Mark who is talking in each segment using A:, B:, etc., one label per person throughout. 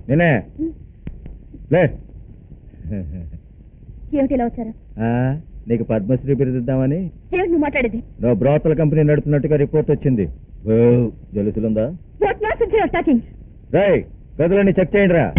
A: నేనే లే
B: ఏమిటి ఇలా వచ్చారు
A: ఆ, నీకు పద్మశ్రీ బిరుదిద్దామని
B: ఏమిటి నువ్వు మాట్లాడేది
A: నువ్వు బ్రోతల కంపెనీ నడుపుతున్నట్టుగా రిపోర్ట్ వచ్చింది ఓ, జలుసులుందా
B: what nonsense you are talking
A: రై గదులన్నీ చెక్ చేయండి రా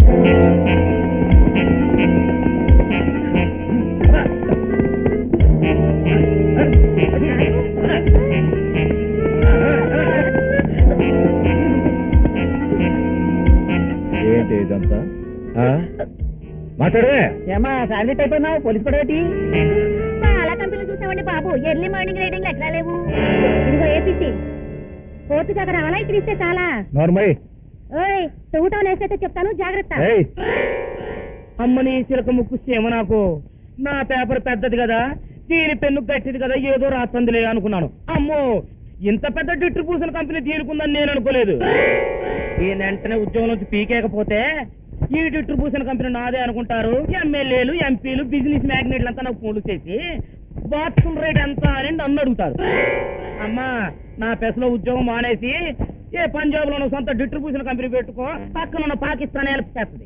A: ఏంటి ఇదంతా ఆ? మాట్లాడవే
C: ఏమా ఫ్యామిలీ అయిపోయినావు పోలీస్ కూడా ఏంటి
B: చాలా కంపెనీలు చూసామండి బాబు ఎర్లీ మార్నింగ్ రైడింగ్ ఎక్కడా లేవు ఇదిగో ఏపీసీ కోర్టు దగ్గర అలా ఇస్తే చాలా
A: నార్మల్
B: ఓయ్ టూటౌన్ వేసైతే చెప్తాను జాగ్రత్త
A: ఏయ్
C: అమ్మని చిలక ముక్కు సీమ నాకు నా పేపర్ పెద్దది కదా దీని పెన్ను గట్టిది కదా ఏదో రాస్తుందిలే అనుకున్నాను అమ్మో ఇంత పెద్ద డిస్ట్రిబ్యూషన్ కంపెనీ తీరుకుందని నేను అనుకోలేదు ఈ వెంటనే ఉద్యోగం నుంచి పీకేకపోతే ఈ డిస్ట్రిబ్యూషన్ కంపెనీ నాదే అనుకుంటారు ఎమ్మెల్యేలు ఎంపీలు బిజినెస్ మ్యాగ్నెట్లు అంతా నాకు ఫోన్లు చేసి బాత్రూమ్ రేట్ ఎంత అని నన్ను అడుగుతారు అమ్మా నా పెసలో ఉద్యోగం మానేసి ఏ పంజాబ్ లో సొంత డిస్ట్రిబ్యూషన్ కంపెనీ పెట్టుకో పక్కన ఉన్న పాకిస్తాన్ హెల్ప్ చేస్తుంది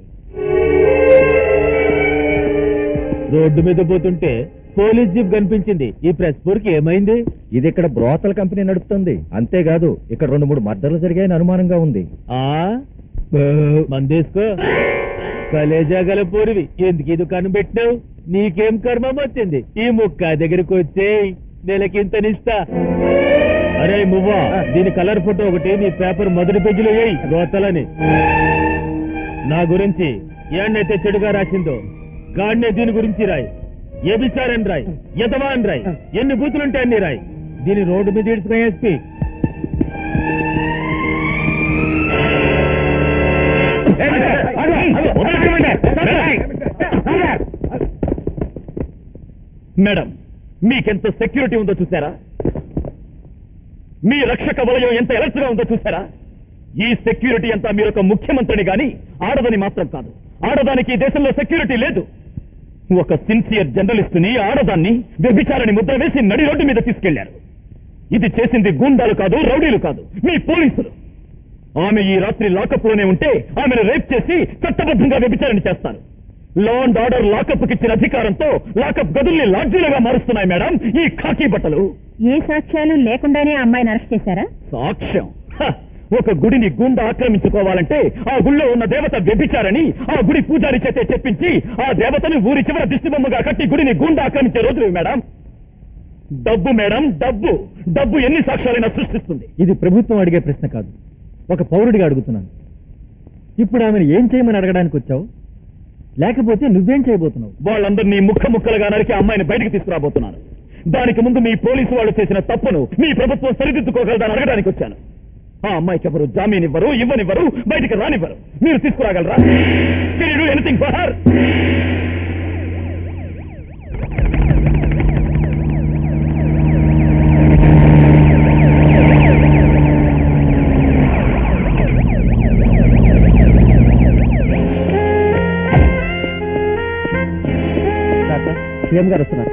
D: రోడ్డు మీద పోతుంటే పోలీస్ జీప్ కనిపించింది ఈ ప్రెస్ పూర్కి ఏమైంది
A: ఇది ఇక్కడ బ్రోతల కంపెనీ నడుపుతుంది అంతేకాదు ఇక్కడ రెండు మూడు మర్డర్లు జరిగాయని అనుమానంగా ఉంది
D: ఆ మందేసుకో కలేజా గల పోరివి ఎందుకు ఈ దుకాణం పెట్టినావు నీకేం కర్మం వచ్చింది ఈ ముక్క దగ్గరికి వచ్చే నెలకింతనిస్తా అరే మువ్వా దీని కలర్ ఫోటో ఒకటి నీ పేపర్ మొదటి పేజీలో వేయి గోతలని నా గురించి ఏడనైతే చెడుగా రాసిందో గాడినే దీని గురించి రాయి ఏ విచారని రాయి ఎదవా అని రాయి ఎన్ని బూతులుంటే అన్ని రాయి దీని రోడ్డు మీద ఇడుచుకో ఎస్పీ
E: మేడం మీకెంత సెక్యూరిటీ ఉందో చూసారా మీ రక్షక వలయం ఎంత ఎలర్ట్గా ఉందో చూసారా ఈ సెక్యూరిటీ అంతా మీరు ఒక ముఖ్యమంత్రిని గాని ఆడదని మాత్రం కాదు ఆడదానికి ఈ దేశంలో సెక్యూరిటీ లేదు ఒక సిన్సియర్ జర్నలిస్టుని ఆడదాన్ని వ్యభిచారని ముద్ర వేసి నడి రోడ్డు మీద తీసుకెళ్లారు ఇది చేసింది గూండాలు కాదు రౌడీలు కాదు మీ పోలీసులు ఆమె ఈ రాత్రి లాకప్ లోనే ఉంటే ఆమెను రేప్ చేసి చట్టబద్ధంగా వ్యభిచారణ చేస్తారు లా అండ్ ఆర్డర్ లాకప్ ఇచ్చిన అధికారంతో లాకప్ గదుల్ని లాడ్జీలుగా మారుస్తున్నాయి మేడం ఈ ఖాకీ బట్టలు
B: ఏ సాక్ష్యాలు లేకుండానే అమ్మాయిని అరెస్ట్ చేశారా
E: సాక్ష్యం హ! ఒక గుడిని గుండా ఆక్రమించుకోవాలంటే ఆ గుళ్ళో ఉన్న దేవత వ్యభిచారని ఆ గుడి పూజారి చేతే చెప్పించి ఆ దేవతను ఊరి చివర దిష్టిబొమ్మగా కట్టి గుడిని గుండా ఆక్రమించే రోజులు మేడం డబ్బు మేడం డబ్బు డబ్బు ఎన్ని సాక్ష్యాలైనా సృష్టిస్తుంది
A: ఇది ప్రభుత్వం అడిగే ప్రశ్న కాదు ఒక పౌరుడిగా అడుగుతున్నాను ఇప్పుడు ఆమెను ఏం చేయమని అడగడానికి వచ్చావు లేకపోతే నువ్వేం చేయబోతున్నావు
E: వాళ్ళందరినీ ముక్క ముక్కలుగా నరికి ఆ అమ్మాయిని బయటకు తీసుకురాబోతున్నారు దానికి ముందు మీ పోలీసు వాళ్ళు చేసిన తప్పును మీ ప్రభుత్వం సరిదిద్దుకోగలదని అడగడానికి వచ్చాను ఆ అమ్మాయికి ఎవరు జామీన్ ఇవ్వరు ఇవ్వనివ్వరు బయటికి రానివ్వరు మీరు తీసుకురాగలరా ఎనీథింగ్ ఫర్ హర్
A: సీఎం గారు వస్తున్నారు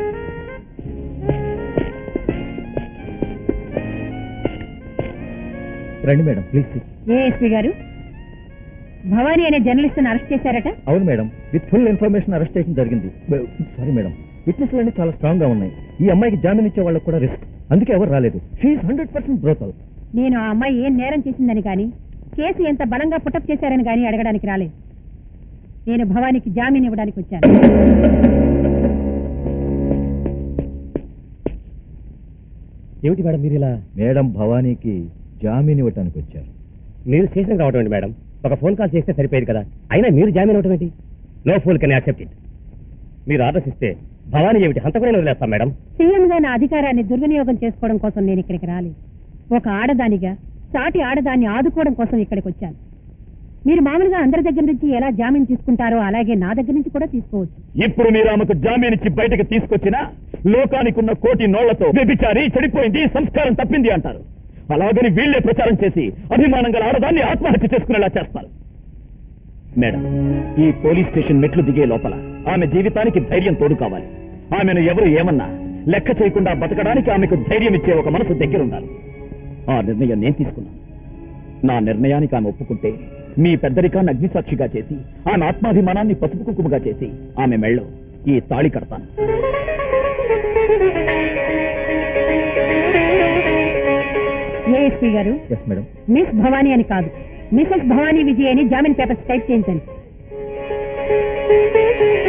A: రండి మేడం ప్లీజ్
B: ఏఎస్పీ గారు భవానీ అనే జర్నలిస్ట్ అరెస్ట్ చేశారట
A: అవును madam with full information arrest చేయడం జరిగింది సారీ మేడం విట్నెస్లు అన్ని చాలా స్ట్రాంగ్ గా ఉన్నాయి ఈ అమ్మాయికి జామీన్ ఇచ్చే వాళ్ళకి కూడా రిస్క్ అందుకే ఎవరు రాలేదు షీఈ్ హండ్రెడ్ పర్సెంట్ బ్రోతల్
B: నేను ఆ అమ్మాయి ఏం నేరం చేసిందని గాని కేసు ఎంత బలంగా పుటప్ చేశారని గాని అడగడానికి రాలేదు నేను భవానీకి జామీన్ ఇవ్వడానికి వచ్చాను
D: ఏమిటి మేడం మీరు ఇలా
A: మేడం భవానీకి జామీన్ ఇవ్వటానికి వచ్చారు
D: మీరు స్టేషన్కి రావటం ఏంటి మేడం ఒక ఫోన్ కాల్ చేస్తే సరిపోయేది కదా అయినా మీరు జామీన్ అవటం ఏంటి no phone can accept it మీరు ఆర్డర్స్ ఇస్తే భవానీ ఏమిటి హంతకునే వదిలేస్తాం మేడం
B: సీఎం గా నా అధికారాన్ని దుర్వినియోగం చేసుకోవడం కోసం నేను ఇక్కడికి రాలేదు ఒక ఆడదానిగా సాటి ఆడదాన్ని ఆదుకోవడం కోసం ఇక్కడికి వచ్చాను మీరు మామూలుగా అందరి దగ్గర నుంచి ఎలా జామీన్ తీసుకుంటారో అలాగే నా దగ్గర నుంచి కూడా తీసుకోవచ్చు
E: ఇప్పుడు మీరు ఆమెకు జామీన్ ఇచ్చి బయటకు తీసుకొచ్చినా లోకానికి ఉన్న కోటి నోళ్లతో వ్యభిచారి చెడిపోయింది సంస్కారం తప్పింది అంటారు అలాగని వీళ్లే ప్రచారం చేసి అభిమానం గల ఆడదాన్ని ఆత్మహత్య చేసుకునేలా చేస్తారు మేడం ఈ పోలీస్ స్టేషన్ మెట్లు దిగే లోపల ఆమె జీవితానికి ధైర్యం తోడు కావాలి ఆమెను ఎవరు ఏమన్నా లెక్క చేయకుండా బతకడానికి ఆమెకు ధైర్యం ఇచ్చే ఒక మనసు దగ్గరుండాలి ఆ నిర్ణయం నేను తీసుకున్నాను నా నిర్ణయానికి ఆమె ఒప్పుకుంటే మీ పెద్దరికాన్ని అగ్నిసాక్షిగా చేసి ఆమె ఆత్మాభిమానాన్ని పసుపు కుంకుమగా చేసి ఆమె మెళ్ళో ఈ తాళి కడతాను
B: ఏఎస్పీ గారు
A: ఎస్ మేడం
B: మిస్ భవానీ అని కాదు మిసెస్ భవానీ విజయ్ అని జామీన్ పేపర్స్ టైప్ చేయించండి